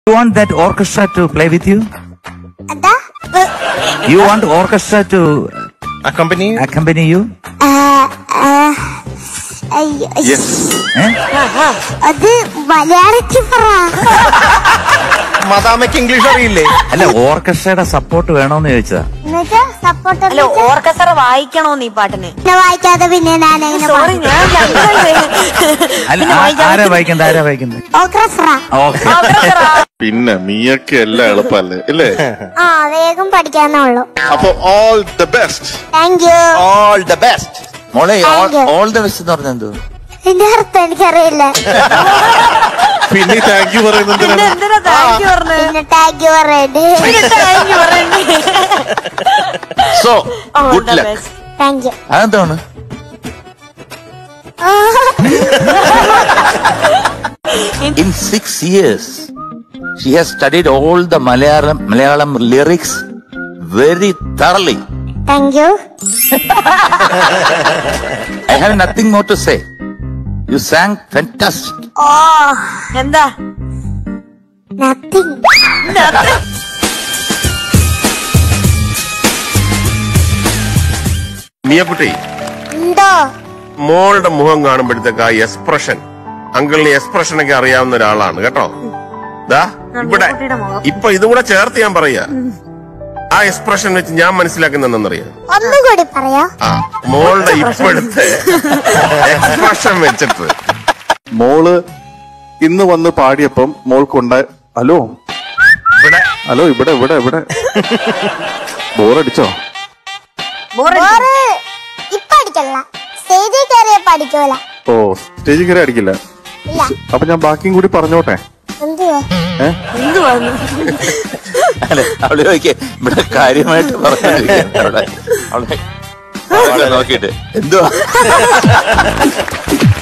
You want that orchestra to play with you? എന്താ You want orchestra to accompany accompany you? ആ, ആ, അയ്യോ, Eh? അത് മലയാളത്തിൽ പറ മദാമയ്ക്ക് ഇംഗ്ലീഷ് അറിയില്ലേ അല്ല ഓർക്കസ്ട്രയുടെ സപ്പോർട്ട് വേണോന്ന് ചോദിച്ചതാ എന്നുവെച്ചാ സപ്പോർട്ട് അല്ല ഓർക്കസ്ട്ര വായിക്കണോ നീ പാട്ടിന് വായിക്കാതെ പിന്നെ ഞാൻ എങ്ങനെ സോറി ഞാൻ രണ്ടുപേരെ. അല്ല പിന്നെ ആ- വായിക്കാൻ ആരാ പറ്റും. വായിക്കുന്നത് ആരാ വായിക്കുന്നത് ഓർക്കസ്ട്ര ഓക്കെ ഓർക്കസ്ട്ര. പിന്നെ നീയൊക്കെ എല്ലാം എളുപ്പല്ലേ അല്ലേ ആ വേഗം പഠിക്കാന്നേ ഉള്ളൂ അപ്പൊ all the best thank you all the best മോളെ Thank you. All the best എന്ന് പറഞ്ഞ എന്തോ എന്റെ അർത്ഥം എനിക്കറിയില്ല പിന്നെ താങ്ക് യു പറയുന്നത് പിന്നെ എന്തിനാണ്? എന്തിനാ താങ്ക് യു പറഞ്ഞത് പിന്നെ ടാഗ് യു പറയണ്ട് താങ്ക് യു പറയണ്ടേ so All good the luck best. Thank you അതെന്താണ് In six years, she has studied all the Malayalam Malayalam lyrics very thoroughly. Thank you I have nothing more to say. You sang fantastic. ഓ എന്താ nothing മിയക്കുട്ടി എന്തോ മോളുടെ മുഖം കാണുമ്പോഴത്തേക്ക് ആ expression അങ്കിളിന് expression ഒക്കെ അറിയാവുന്ന ഒരാളാണ് കേട്ടോ ദാ ഇവിടെ മിയക്കുട്ടിയുടെ മുഖം. ഇപ്പൊ ഇതും കൂടെ ചേർത്ത് ഞാൻ പറയാ ആ എക്സ്പ്രഷൻ വെച്ച് ഞാൻ മനസ്സിലാക്കുന്നതെന്നറിയാം ഒന്നുകൂടി പറയാ ആ മോളുടെ ഇപ്പോഴത്തെ എക്സ്പ്രഷൻ വെച്ചിട്ട് മോള് ഇന്ന് വന്ന് പാടിയപ്പം മോൾക്കുണ്ടായ ഹലോ ഇവിടെ ഹലോ ഇവിടെ ഇവിടെ ഇവിടെ ബോറടിച്ചോ ബോറടി ഓറ് ഇപ്പൊ അടിക്കല്ല സ്റ്റേജിൽ കയറിയ പഠിക്കൂല ഓ സ്റ്റേജിൽ കയറി അടിക്കില്ല ഇല്ല അപ്പൊ ഞാൻ ബാക്കിയും കൂടി പറഞ്ഞോട്ടെ എന്തുവാ ഏ എന്തുവാന്ന് അല്ലെ അവള് ചോദിക്കേ ഇവിടെ കാര്യമായിട്ട് പറഞ്ഞിരിക്കുകയാണ് അവിടെ അവളെ അവളെ നോക്കിയിട്ട് എന്തുവാ